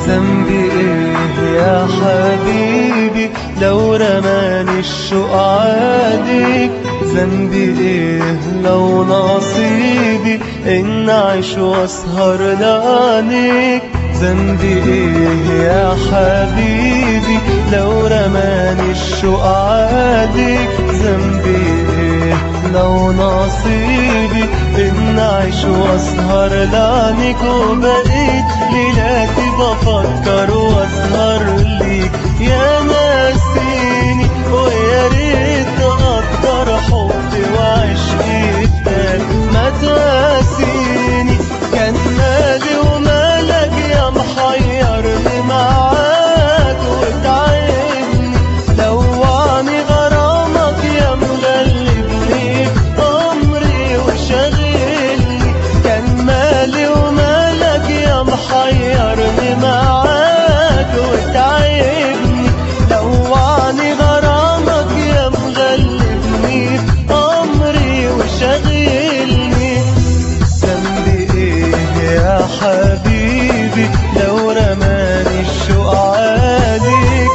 ذنبي ايه يا حبيبي لو رماني الشوق عليك ذنبي ايه لو نصيبي ان اعيش واسهر لعنيك ذنبي ايه يا حبيبي لو رماني الشوق عليك ذنبي ايه لو نصيبي ان اعيش واسهر لعنيك وبقيت ليلاتي بفكر واسهر ليك يا ناسيني ويا ريت اقدر حبي وعشقي التاني ما تاسيني كان مالي ومالك يا محيرني معاك وتعبني لوعني غرامك يا مغلبني امري وشاغلني كان مالي ومالك يا محيرني معاك وتعبني لوعني غرامك يا مغلبني امري وشاغلني ذنبي ايه يا حبيبي لو رماني الشوق عليك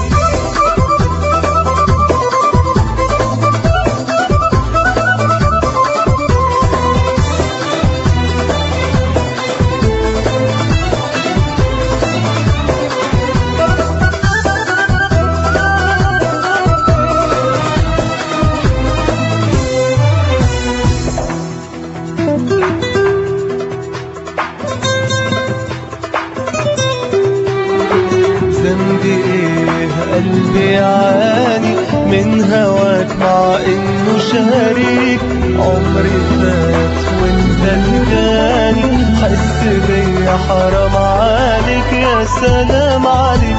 ذنبي ايه قلبي يعاني من هواك مع انه شريك عمري فات وانت تاني حس بيا حرام عليك يا سلام عليك